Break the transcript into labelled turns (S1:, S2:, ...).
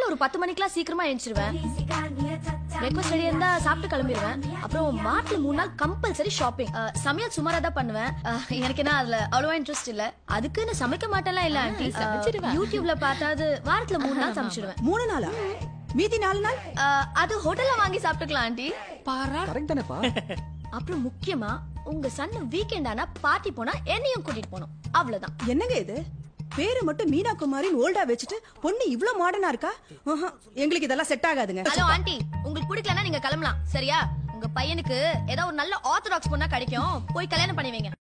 S1: ஒரு பத்து மணிக்கெல்லாம் சீக்கிரமா எழுந்திருவேன் பிரேக்ஃபாஸ்ட் ரெடி இருந்தா சாப்பிட்டு கிளம்பிடுவேன் அப்புறம் மார்ட்ல மூணு நாள் கம்பல்சரி ஷாப்பிங் சமையல் சுமாரா தான் பண்ணுவேன் அஹ், எனக்கு என்ன அதுல அவ்வளவா இன்ட்ரெஸ்ட் இல்ல அதுக்குன்னு சமைக்க மாட்டேன்லாம் இல்ல ஆண்டி
S2: சமைச்சிடுவா.
S1: யூடியூப்ல பார்த்தாவது வாரத்துல மூணு நாள் சமைச்சிடுவேன்
S3: மூணு நாளா மீதி நாலு நாள்
S1: அஹ், அது ஹோட்டல்ல வாங்கி சாப்பிட்டுக்கலாம் ஆண்டி
S2: பாரா
S4: கரெக்ட் தானேப்பா
S1: அப்புறம் முக்கியமா உங்க சன் வீக்கெண்ட் ஆனா பார்ட்டி போனா என்னையும் கூட்டிட்டு போகணும் அவ்வளவுதான்
S3: என்னங்க இது பேரு மட்டும் மீனா குமாரின் ஓல்டா வச்சுட்டு பொண்ணு இவ்ளோ மாடர்னா இருக்கா ஆஹா, எங்களுக்கு இதெல்லாம் செட் ஆகாதுங்க
S1: ஹலோ ஆண்டி உங்களுக்கு பிடிக்கலன்னா நீங்க கிளம்பலாம் சரியா உங்க பையனுக்கு ஏதோ ஒரு நல்ல ஆர்த்தடாக்ஸ் பொண்ணா கிடைக்கும் போய் கல்யாணம் பண்ணி வைங்க